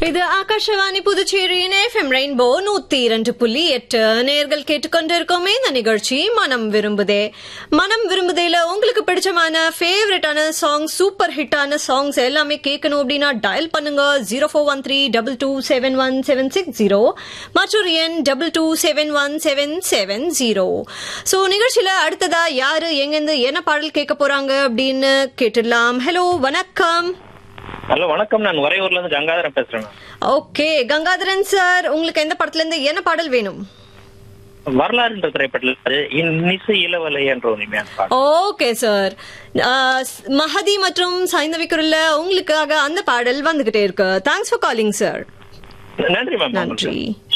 இது ஆகாஷவாணி புதுச்சேரியின் FM rainbow நூத்தி இரண்டு புள்ளி எட்டு நேர்கள் கேட்டுக்கொண்டிருக்கோமே இந்த நிகழ்ச்சி மனம் விரும்புதே மனம் விரும்புதேல உங்களுக்கு பிடிச்சமான ஃபேவரட்டான சாங் சூப்பர் ஹிட்டான சாங்ஸ் எல்லாமே கேட்கணும் அப்படின்னா டயல் பண்ணுங்க zero four one three double two seven one seven six zero மற்றொரு எண் double two seven one seven seven zero so நிகழ்ச்சியில அடுத்ததா யாரு எங்கிருந்து என்ன பாடல் கேட்க போறாங்க அப்படின்னு கேட்டுடலாம் ஹலோ வணக்கம் ஹலோ வணக்கம் நான் உறையூர்ல இருந்து கங்காதரன் பேசுறேன் ஓகே கங்காதரன் சார் உங்களுக்கு எந்த படத்துல இருந்து என்ன பாடல் வேணும் வரலாறுன்ற திரைப்படத்தில் இன்னிசை இளவலை என்ற ஒரு இனிமையான பாடல் ஓகே சார் மஹதி மற்றும் சைந்தவி குரல்ல உங்களுக்காக அந்த பாடல் வந்துகிட்டே இருக்கு தேங்க்ஸ் ஃபார் காலிங் சார் நன்றி மேம் நன்றி